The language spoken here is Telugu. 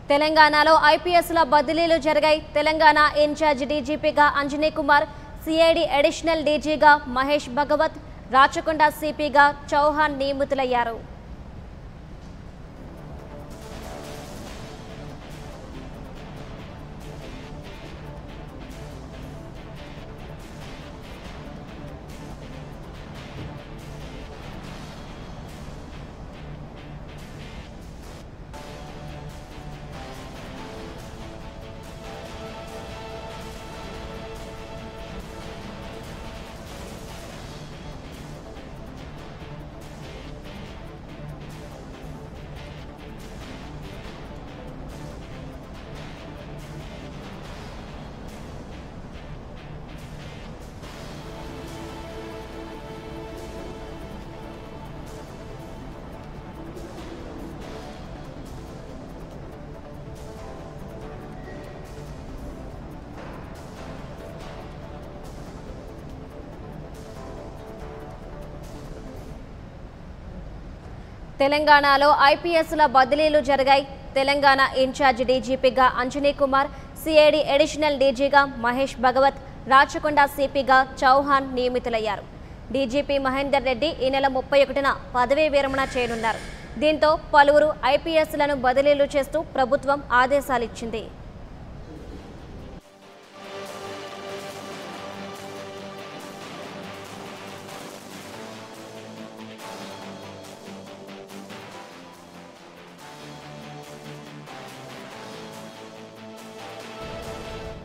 తెలంగాణలో ఐపీఎస్ల బదిలీలు జరిగాయి తెలంగాణ ఇన్ఛార్జ్ డీజీపీగా అంజనీ కుమార్ సిఐడి అడిషనల్ డీజీగా మహేష్ భగవత్ రాచకొండ సిపిగా చౌహాన్ నియమితులయ్యారు తెలంగాణలో ఐపీఎస్ల బదిలీలు జరిగాయి తెలంగాణ ఇన్ఛార్జ్ డీజీపీగా అంజనీ కుమార్ సిఐడి అడిషనల్ డీజీగా మహేష్ భగవత్ రాచకొండ సిపిగా చౌహాన్ నియమితులయ్యారు డీజీపీ మహేందర్ రెడ్డి ఈ నెల ముప్పై ఒకటిన పదవీ విరమణ చేయనున్నారు దీంతో పలువురు ఐపీఎస్లను బదిలీలు చేస్తూ ప్రభుత్వం ఆదేశాలిచ్చింది